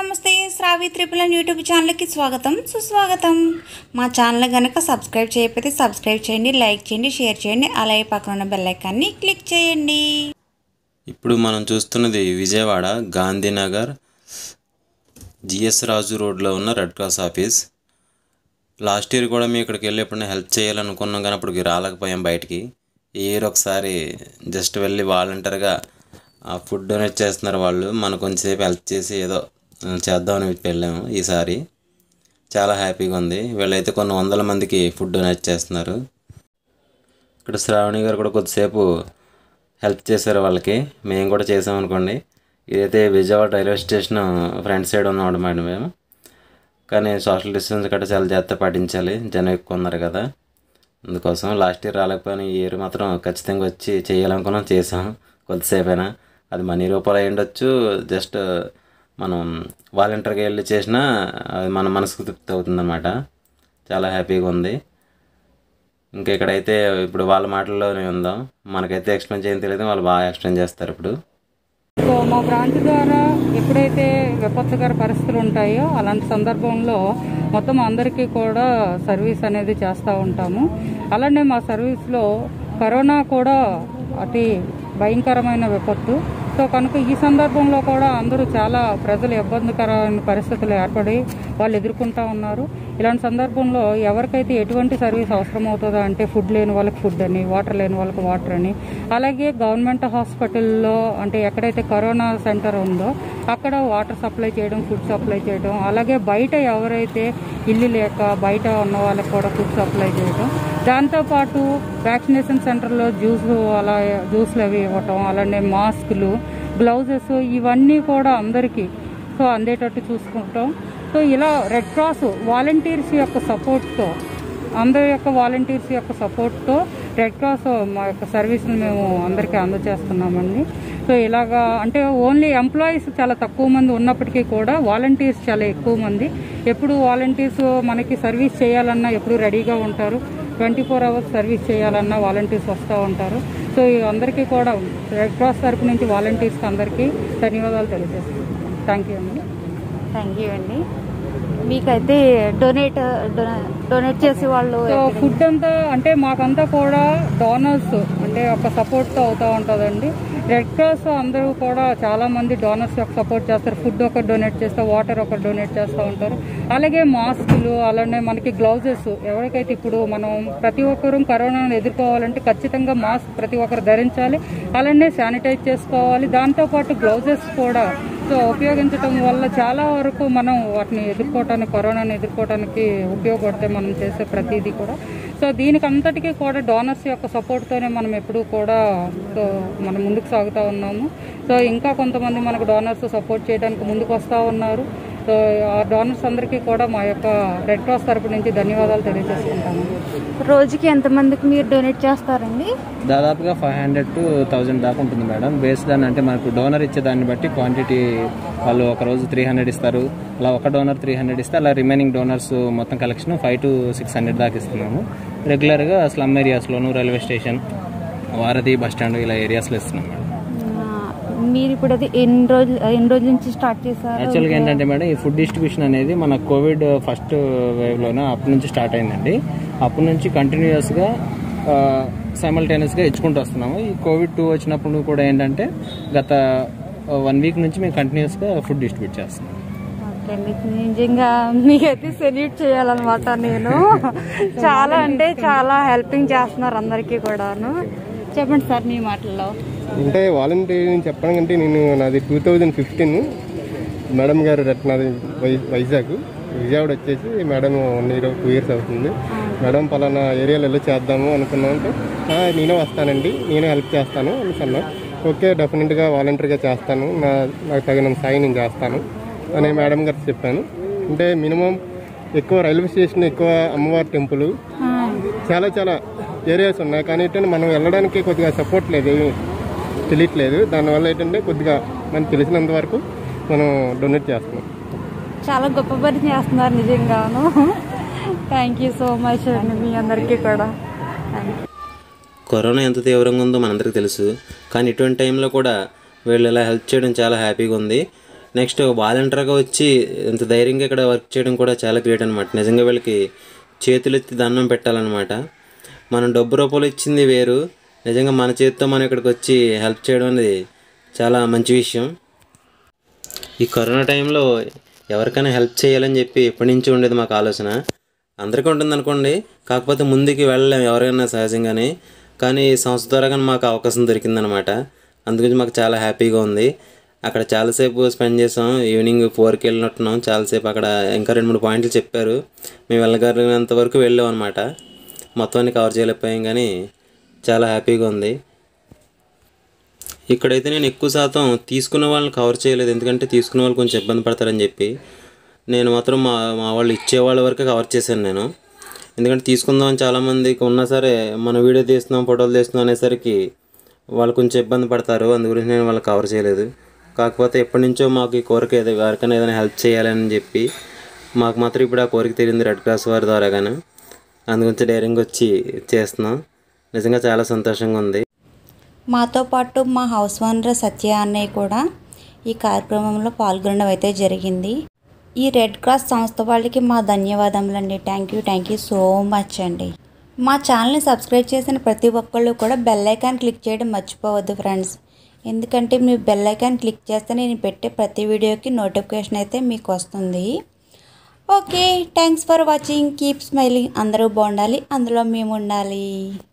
నమస్తే శ్రావి త్రిపుల యూట్యూబ్ ఛానల్కి స్వాగతం సుస్వాగతం మా ఛానల్ కనుక సబ్స్క్రైబ్ చేయకపోతే సబ్స్క్రైబ్ చేయండి లైక్ చేయండి షేర్ చేయండి అలాగే పక్కన ఉన్న బెల్ ఐకాన్ని క్లిక్ చేయండి ఇప్పుడు మనం చూస్తున్నది విజయవాడ గాంధీనగర్ జిఎస్ రాజు రోడ్లో ఉన్న red cross office last year కూడా మేము ఇక్కడికి వెళ్ళి ఎప్పుడైనా హెల్ప్ చేయాలనుకున్నాం కానీ అప్పటికి రాలేకపోయాం బయటికి ఈ ఇయర్ ఒకసారి జస్ట్ వెళ్ళి వాలంటీర్గా ఆ ఫుడ్ డొనేట్ చేస్తున్నారు వాళ్ళు మనం కొంచెంసేపు హెల్ప్ చేసి ఏదో ఆ, చేద్దామని వెళ్ళాము ఈసారి చాలా హ్యాపీగా ఉంది వీళ్ళైతే కొన్ని వందల మందికి ఫుడ్ డొనేట్ చేస్తున్నారు ఇక్కడ శ్రావణి గారు కూడా కొద్దిసేపు హెల్ప్ చేశారు వాళ్ళకి మేము కూడా చేసాం అనుకోండి ఇదైతే Vijayawada railway station front side ఉన్నాం మేడం మేము కానీ సోషల్ డిస్టెన్స్ గట్రా చాలా జాగ్రత్త పాటించాలి జనం ఎక్కువ ఉన్నారు కదా అందుకోసం లాస్ట్ ఇయర్ రాలేకపోయినా ఈ ఇయర్ మాత్రం ఖచ్చితంగా వచ్చి చేయాలనుకున్నాం చేసాం కొద్దిసేపైనా అది మనీ రూపాయలు అయి ఉండొచ్చు జస్ట్ మనం వాలంటీర్గా వెళ్ళి చేసినా అది మన మనసుకు తృప్తి అవుతుందన్నమాట చాలా హ్యాపీగా ఉంది ఇంకా ఇక్కడైతే ఇప్పుడు వాళ్ళ మాటల్లోనే ఉందాం మనకైతే ఎక్స్ప్లెయిన్ చేయని తెలియదు వాళ్ళు బాగా ఎక్స్ప్లెయిన్ చేస్తారు ఇప్పుడు సో మా బ్రాంచ్ ద్వారా ఎప్పుడైతే విపత్తుకర పరిస్థితులు ఉంటాయో అలాంటి సందర్భంలో మొత్తం అందరికీ కూడా సర్వీస్ అనేది చేస్తూ ఉంటాము అలానే మా సర్వీస్లో కరోనా కూడా అతి భయంకరమైన విపత్తు సో కనుక ఈ సందర్భంలో కూడా అందరూ చాలా ప్రజలు ఇబ్బందికరమైన పరిస్థితులు ఏర్పడి వాళ్ళు ఎదుర్కొంటా ఉన్నారు ఇలాంటి సందర్భంలో ఎవరికైతే ఎటువంటి సర్వీస్ అవసరం అవుతుందో అంటే ఫుడ్ లేని వాళ్ళకి ఫుడ్ అని వాటర్ లేని వాళ్ళకి వాటర్ అని అలాగే గవర్నమెంట్ హాస్పిటల్లో అంటే ఎక్కడైతే కరోనా సెంటర్ ఉందో అక్కడ వాటర్ సప్లై చేయడం ఫుడ్ సప్లై చేయడం అలాగే బయట ఎవరైతే ఇల్లు లేక బయట ఉన్న వాళ్ళకి కూడా ఫుడ్ సప్లై చేయడం దాంతోపాటు వ్యాక్సినేషన్ సెంటర్లో జ్యూస్ అలా జ్యూస్లు అవి ఇవ్వటం అలానే మాస్కులు గ్లౌజెస్ ఇవన్నీ కూడా అందరికీ సో అందేటట్టు చూసుకుంటాం సో ఇలా రెడ్ క్రాస్ వాలంటీర్స్ యొక్క సపోర్ట్తో అందరి యొక్క వాలంటీర్స్ యొక్క సపోర్ట్తో రెడ్ క్రాస్ మా యొక్క సర్వీస్ని మేము అందరికీ అందజేస్తున్నామండి సో ఇలాగా అంటే ఓన్లీ ఎంప్లాయీస్ చాలా తక్కువ మంది ఉన్నప్పటికీ కూడా వాలంటీర్స్ చాలా ఎక్కువ మంది ఎప్పుడు వాలంటీర్స్ మనకి సర్వీస్ చేయాలన్నా ఎప్పుడు రెడీగా ఉంటారు ట్వంటీ ఫోర్ అవర్స్ సర్వీస్ చేయాలన్నా వాలంటీర్స్ వస్తూ ఉంటారు సో ఈ అందరికీ కూడా రెడ్ క్రాస్ తరపు నుంచి వాలంటీర్స్కి అందరికీ ధన్యవాదాలు తెలియజేస్తున్నాం థ్యాంక్ యూ అండి థ్యాంక్ యూ అండి మీకైతే డొనేట్ డొనేట్ చేసే వాళ్ళు సో ఫుడ్ అంతా అంటే మాకంతా కూడా డోనర్స్ అంటే ఒక సపోర్ట్తో అవుతూ ఉంటుందండి రెడ్ క్రాస్ అందరూ కూడా చాలా మంది డోనర్స్ యొక్క సపోర్ట్ చేస్తారు ఫుడ్ ఒకటి డొనేట్ చేస్తారు వాటర్ ఒకటి డొనేట్ చేస్తూ ఉంటారు అలాగే మాస్కులు అలానే మనకి గ్లౌజెస్ ఎవరికైతే ఇప్పుడు మనం ప్రతి ఒక్కరూ కరోనాను ఎదుర్కోవాలంటే ఖచ్చితంగా మాస్క్ ప్రతి ఒక్కరు ధరించాలి అలానే శానిటైజ్ చేసుకోవాలి దాంతోపాటు గ్లౌజెస్ కూడా సో ఉపయోగించడం వల్ల చాలా వరకు మనం వాటిని ఎదుర్కోవటానికి కరోనాను ఎదుర్కోవటానికి ఉపయోగపడతాయి మనం చేసే ప్రతిదీ కూడా సో దీనికి అంతటికీ కూడా డోనర్స్ యొక్క సపోర్ట్తోనే మనం ఎప్పుడూ కూడా సో మనం ముందుకు సాగుతూ ఉన్నాము సో ఇంకా కొంతమంది మనకు డోనర్స్ సపోర్ట్ చేయడానికి ముందుకు వస్తూ ఉన్నారు సో ఆ డోనర్స్ అందరికీ కూడా మా యొక్క రెడ్ క్రాస్ తరపు నుంచి ధన్యవాదాలు తెలియజేసుకుంటాము రోజుకి ఎంతమందికి మీరు డొనేట్ చేస్తారండి దాదాపుగా ఫైవ్ హండ్రెడ్ టు థౌజండ్ దాకా ఉంటుంది మేడం బేస్ దాన్ని అంటే మనకు డోనర్ ఇచ్చే దాన్ని బట్టి క్వాంటిటీ వాళ్ళు ఒక రోజు త్రీ హండ్రెడ్ ఇస్తారు అలా ఒక డోనర్ త్రీ హండ్రెడ్ ఇస్తే అలా రిమైనింగ్ డోనర్స్ మొత్తం collection five to six hundred దాకా ఇస్తున్నాము రెగ్యులర్గా స్లమ్ ఏరియాస్లోను railway station Varadhi bus stand ఇలా ఏరియాస్లో ఇస్తున్నాం మేడం మీరు ఇప్పుడు అది ఎన్ని రోజులు ఎన్ని రోజుల నుంచి స్టార్ట్ చేశారు యాక్చువల్గా ఏంటంటే మేడం ఈ ఫుడ్ డిస్ట్రిబ్యూషన్ అనేది మన కోవిడ్ ఫస్ట్ వేవ్లోనే అప్పటి నుంచి స్టార్ట్ అయిందండి అప్పటి నుంచి కంటిన్యూస్గా సైమల్టేనియస్గా ఇచ్చుకుంటూ వస్తున్నాము ఈ కోవిడ్ టూ వచ్చినప్పుడు కూడా ఏంటంటే గత వన్ వీక్ నుంచి మేము కంటిన్యూస్గా ఫుడ్ డిస్ట్రిబ్యూట్ చేస్తున్నాం ఓకే మీకు నిజంగా మీకైతే సెల్యూట్ చేయాలన్నమాట నేను చాలా అంటే చాలా హెల్పింగ్ చేస్తున్నారు అందరికీ కూడాను చెప్పండి సార్ మీ మాటల్లో అంటే వాలంటీరింగ్ చెప్పడం కంటే నేను నాది టూ థౌజండ్ ఫిఫ్టీన్ మేడం గారు రట్- నాది వై- వైజాగ్ విజయవాడ వచ్చేసి madam one year two years అవుతుంది మేడం పలానా ఏరియాలో వెళ్ళి చేద్దాము అనుకున్నాం అంటే "ఆ, నేనే వస్తానండి నేనే హెల్ప్ చేస్తాను అనుకున్నా ఓకే డెఫినెట్గా వాలంటీర్గా చేస్తాను నా నాకు తగిన సాయి నేను చేస్తాను అని మేడం గారు చెప్పాను అంటే మినిమం ఎక్కువ రైల్వే స్టేషన్ ఎక్కువ అమ్మవారి టెంపుల్ చాలా చాలా ఏరియాస్ ఉన్నాయి కానీ ఏంటంటే మనం వెళ్ళడానికి కొద్దిగా సపోర్ట్ లేదు ఏమీ తెలియట్లేదు దానివల్ల ఏంటంటే కొద్దిగా మనకు తెలిసినంత వరకు మనం డొనేట్ చేస్తున్నాం చాలా గొప్ప పని చేస్తున్నారు నిజంగాను థ్యాంక్ యూ సో మచ్ అండి మీ అందరికీ కూడా Thank you. కరోనా ఎంత తీవ్రంగా ఉందో మనందరికీ తెలుసు కానీ ఇటువంటి టైంలో కూడా వీళ్ళు ఇలా హెల్ప్ చేయడం చాలా హ్యాపీగా ఉంది నెక్స్ట్ వాలంటీర్గా వచ్చి ఇంత ధైర్యంగా ఇక్కడ వర్క్ చేయడం కూడా చాలా గ్రేట్ అనమాట నిజంగా వీళ్ళకి చేతులెత్తి దండం పెట్టాలన్నమాట మనం డబ్బు రూపాయలు ఇచ్చింది వేరు నిజంగా మన చేతితో మనం ఇక్కడికి వచ్చి హెల్ప్ చేయడం అనేది చాలా మంచి విషయం ఈ కరోనా టైంలో ఎవరికైనా హెల్ప్ చేయాలని చెప్పి ఎప్పటి నుంచి ఉండేది మాకు ఆలోచన అందరికీ ఉంటుంది అనుకోండి కాకపోతే ముందుకి వెళ్ళలేం ఎవరైనా సహజంగానే కానీ ఈ సంస్థ ద్వారా కానీ మాకు అవకాశం దొరికిందనమాట అందుగురించి మాకు చాలా హ్యాపీగా ఉంది అక్కడ చాలాసేపు స్పెండ్ చేసాం ఈవినింగ్ ఫోర్కి వెళ్ళినట్టున్నాం చాలాసేపు అక్కడ ఇంకా రెండు మూడు పాయింట్లు చెప్పారు మేము వెళ్ళగలిగినంత వరకు వెళ్ళాం అనమాట మొత్తం అన్ని కవర్ చేయలేకపోయాం కానీ చాలా హ్యాపీగా ఉంది ఇక్కడైతే నేను ఎక్కువ శాతం తీసుకున్న వాళ్ళని కవర్ చేయలేదు ఎందుకంటే తీసుకున్న వాళ్ళు కొంచెం ఇబ్బంది పడతారని చెప్పి నేను మాత్రం మా మా వాళ్ళు ఇచ్చే వాళ్ళ వరకే కవర్ చేశాను నేను ఎందుకంటే తీసుకుందామని చాలామందికి ఉన్నా సరే మన వీడియో తీస్తున్నాం ఫోటోలు తీస్తున్నాం అనేసరికి వాళ్ళు కొంచెం ఇబ్బంది పడతారు అందు గురించి నేను వాళ్ళకి కవర్ చేయలేదు కాకపోతే ఎప్పటి నుంచో మాకు ఈ కోరిక ఏదో ఎవరికైనా ఏదైనా హెల్ప్ చేయాలని చెప్పి మాకు మాత్రం ఇప్పుడు ఆ కోరిక తెలియంది రెడ్ క్రాస్ వారి ద్వారాగానే అందుగురించి డైరింగ్ వచ్చి చేస్తున్నాం నిజంగా చాలా సంతోషంగా ఉంది మాతో పాటు మా హౌస్ ఓనర్ సత్య అన్నయ్య కూడా ఈ కార్యక్రమంలో పాల్గొనడం అయితే జరిగింది ఈ రెడ్ క్రాస్ సంస్థ వాళ్ళకి మా ధన్యవాదములండి thank you thank you so much అండి మా ఛానల్ని సబ్స్క్రైబ్ చేసిన ప్రతి ఒక్కళ్ళు కూడా బెల్ ఐకాన్ క్లిక్ చేయడం మర్చిపోవద్దు ఫ్రెండ్స్ ఎందుకంటే మీ బెల్ ఐకాన్ క్లిక్ చేస్తే నేను పెట్టే ప్రతి వీడియోకి నోటిఫికేషన్ అయితే మీకు వస్తుంది okay thanks for watching keep smiling అందరూ బాగుండాలి అందులో మేము ఉండాలి